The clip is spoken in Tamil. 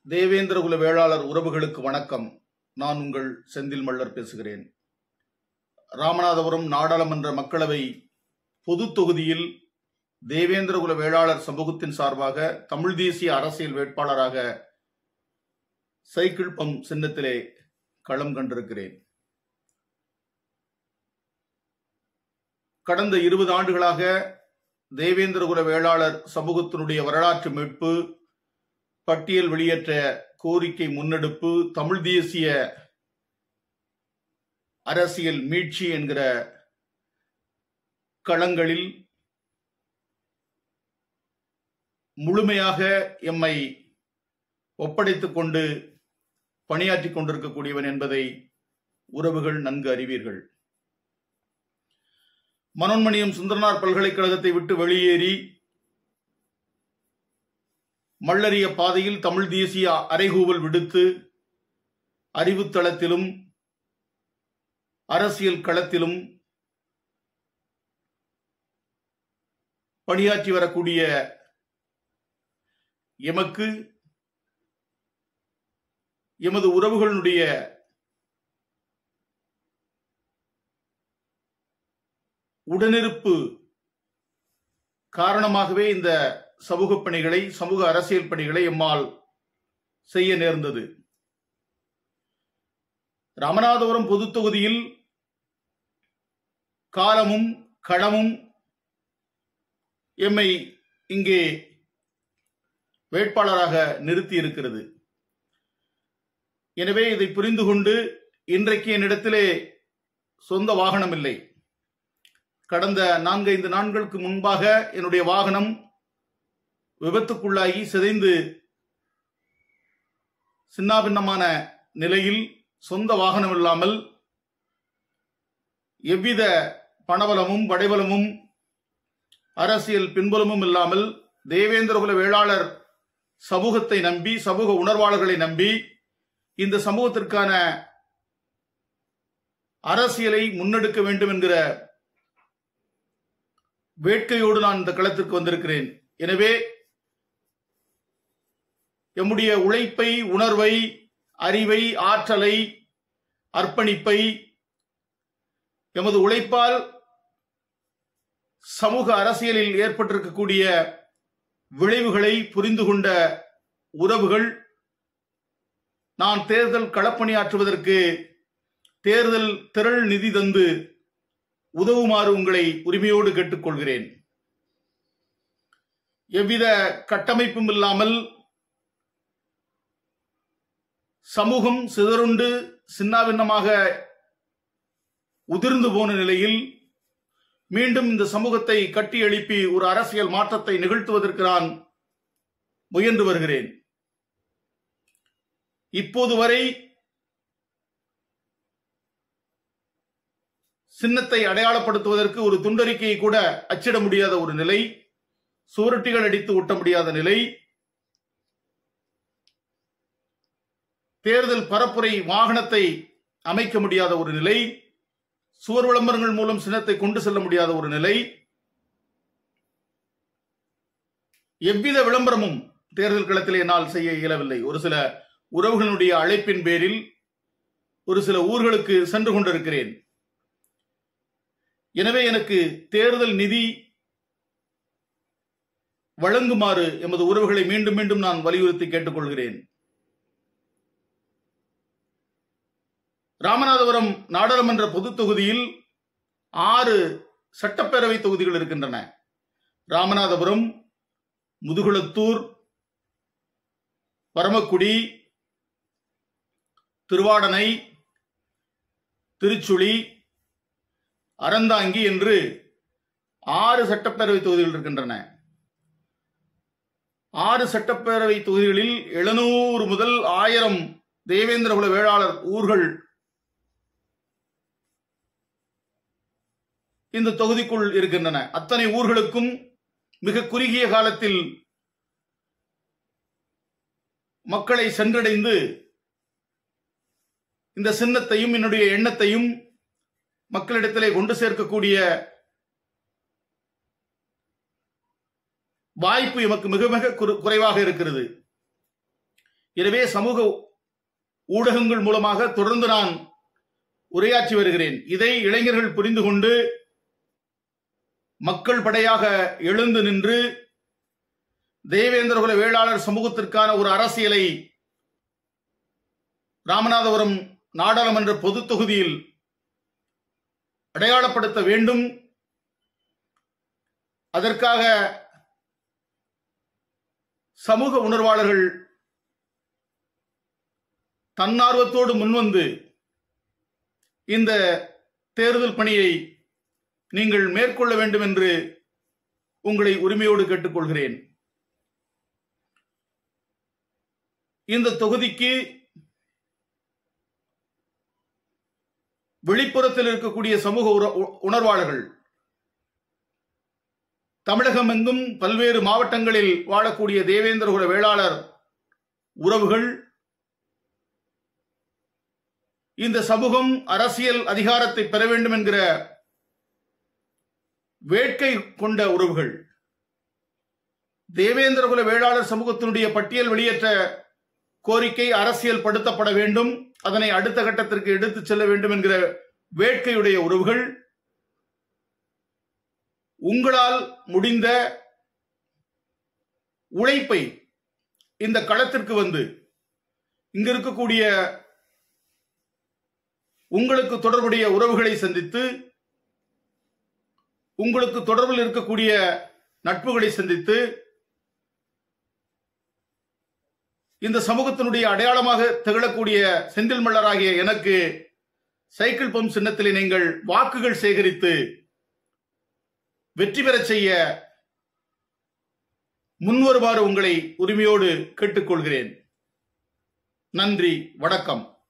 தேவேந்திரகுல வேளாளர் உறவுகளுக்கு வணக்கம் நான் உங்கள் செந்தில் மல்லர் பேசுகிறேன் ராமநாதபுரம் நாடாளுமன்ற மக்களவை பொது தொகுதியில் தேவேந்திரகுல வேளாளர் சமூகத்தின் சார்பாக தமிழ் தேசிய அரசியல் வேட்பாளராக சைக்கிள் பம் சின்னத்திலே களம் கண்டிருக்கிறேன் கடந்த இருபது ஆண்டுகளாக தேவேந்திரகுல வேளாளர் சமூகத்தினுடைய வரலாற்று மீட்பு பட்டியல் வெளியேற்ற கோரிக்கை முன்னெடுப்பு தமிழ் தேசிய அரசியல் மீட்சி என்கிற களங்களில் முழுமையாக எம்மை ஒப்படைத்துக் கொண்டு பணியாற்றிக் கொண்டிருக்கக்கூடியவன் என்பதை உறவுகள் நன்கு அறிவீர்கள் மனோன்மணியம் சுந்தரனார் பல்கலைக்கழகத்தை விட்டு வெளியேறி மல்லறிய பாதையில் தமிழ் தேசிய அறைகூவல் விடுத்து அறிவுத்தளத்திலும் அரசியல் களத்திலும் பணியாற்றி வரக்கூடிய எமக்கு எமது உறவுகளுடைய உடனிருப்பு காரணமாகவே இந்த சமூக பணிகளை சமூக அரசியல் பணிகளை எம்மால் செய்ய நேர்ந்தது ராமநாதபுரம் பொது தொகுதியில் காலமும் களமும் எம்மை இங்கே வேட்பாளராக நிறுத்தி இருக்கிறது எனவே இதை புரிந்து கொண்டு இன்றைக்கு என்னிடத்திலே சொந்த வாகனம் இல்லை கடந்த நான்கைந்து நாட்களுக்கு முன்பாக என்னுடைய வாகனம் விபத்துக்குள்ளாகி சிதைந்து சின்னாபின்னமான நிலையில் சொந்த வாகனம் இல்லாமல் எவ்வித பணபலமும் படைபலமும் அரசியல் பின்புலமும் இல்லாமல் தேவேந்திரகுல வேளாளர் சமூகத்தை நம்பி சமூக உணர்வாளர்களை நம்பி இந்த சமூகத்திற்கான அரசியலை முன்னெடுக்க வேண்டும் என்கிற வேட்கையோடு நான் இந்த களத்திற்கு வந்திருக்கிறேன் எனவே எம்முடைய உழைப்பை உணர்வை அறிவை ஆற்றலை அர்ப்பணிப்பை எமது உழைப்பால் சமூக அரசியலில் ஏற்பட்டிருக்கக்கூடிய விளைவுகளை புரிந்து கொண்ட உறவுகள் நான் தேர்தல் களப்பணியாற்றுவதற்கு தேர்தல் திரள் நிதி தந்து உதவுமாறு உங்களை உரிமையோடு கேட்டுக்கொள்கிறேன் எவ்வித கட்டமைப்பும் இல்லாமல் சமூகம் சிதறுண்டு சின்னாபின்னமாக உதிர்ந்து போன நிலையில் மீண்டும் இந்த சமூகத்தை கட்டி எழுப்பி ஒரு அரசியல் மாற்றத்தை நிகழ்த்துவதற்கு நான் முயன்று வருகிறேன் இப்போது வரை சின்னத்தை அடையாளப்படுத்துவதற்கு ஒரு துண்டறிக்கையை கூட அச்சிட முடியாத ஒரு நிலை சுவரொட்டிகள் அடித்து ஒட்ட முடியாத நிலை தேர்தல் பரப்புரை வாகனத்தை அமைக்க முடியாத ஒரு நிலை சுவர் விளம்பரங்கள் மூலம் சின்னத்தை கொண்டு செல்ல முடியாத ஒரு நிலை எவ்வித விளம்பரமும் தேர்தல் களத்தில் என்னால் செய்ய இயலவில்லை ஒரு சில உறவுகளுடைய அழைப்பின் பேரில் ஒரு சில ஊர்களுக்கு சென்று கொண்டிருக்கிறேன் எனவே எனக்கு தேர்தல் நிதி வழங்குமாறு எமது உறவுகளை மீண்டும் மீண்டும் நான் வலியுறுத்தி கேட்டுக்கொள்கிறேன் ராமநாதபுரம் நாடாளுமன்ற பொது தொகுதியில் ஆறு சட்டப்பேரவை தொகுதிகள் இருக்கின்றன ராமநாதபுரம் முதுகுளத்தூர் பரமக்குடி திருவாடனை திருச்சுழி அறந்தாங்கி என்று ஆறு சட்டப்பேரவை தொகுதிகள் இருக்கின்றன ஆறு சட்டப்பேரவை தொகுதிகளில் எழுநூறு முதல் ஆயிரம் தேவேந்திரகுல வேளாளர் ஊர்கள் இந்த தொகுதிக்குள் இருக்கின்றன அத்தனை ஊர்களுக்கும் மிக குறுகிய காலத்தில் மக்களை சென்றடைந்து இந்த சின்னத்தையும் என்னுடைய எண்ணத்தையும் மக்களிடத்திலே கொண்டு சேர்க்கக்கூடிய வாய்ப்பு எமக்கு மிக மிக குறு- குறைவாக இருக்கிறது எனவே சமூக ஊடகங்கள் மூலமாக தொடர்ந்து நான் உரையாற்றி வருகிறேன் இதை இளைஞர்கள் புரிந்து கொண்டு மக்கள் படையாக எழுந்து நின்று தேவேந்திரகுல வேளாளர் சமூகத்திற்கான ஒரு அரசியலை ராமநாதபுரம் நாடாளுமன்ற பொது தொகுதியில் அடையாளப்படுத்த வேண்டும் அதற்காக சமூக உணர்வாளர்கள் தன்னார்வத்தோடு முன்வந்து இந்த தேர்தல் பணியை நீங்கள் மேற்கொள்ள வேண்டும் என்று உங்களை உரிமையோடு கேட்டுக்கொள்கிறேன் இந்த தொகுதிக்கு வெளிப்புறத்தில் இருக்கக்கூடிய சமூக உற- உ- உணர்வாளர்கள் தமிழகம் எங்கும் பல்வேறு மாவட்டங்களில் வாழக்கூடிய தேவேந்திரகுல வேளாளர் உறவுகள் இந்த சமூகம் அரசியல் அதிகாரத்தை பெற வேண்டும் என்கிற வேட்கை கொண்ட உறவுகள் தேவேந்திரகுல வேளாளர் சமூகத்தினுடைய பட்டியல் வெளியேற்ற கோரிக்கை அரசியல் படுத்தப்பட வேண்டும் அதனை அடுத்த கட்டத்திற்கு எடுத்துச் செல்ல வேண்டும் என்கிற வேட்கையுடைய உறவுகள் உங்களால் முடிந்த உழைப்பை இந்த களத்திற்கு வந்து இங்க இருக்கக்கூடிய உங்களுக்கு தொடர்புடைய உறவுகளை சந்தித்து உங்களுக்கு தொடர்பில் இருக்கக்கூடிய நட்புகளை சந்தித்து இந்த சமூகத்தினுடைய அடையாளமாக திகழக்கூடிய செந்தில் மல்லராகிய எனக்கு சைக்கிள் பம்ப் சின்னத்திலே நீங்கள் வாக்குகள் சேகரித்து வெற்றி பெறச் செய்ய முன்வருமாறு உங்களை உரிமையோடு கேட்டுக்கொள்கிறேன் நன்றி வணக்கம்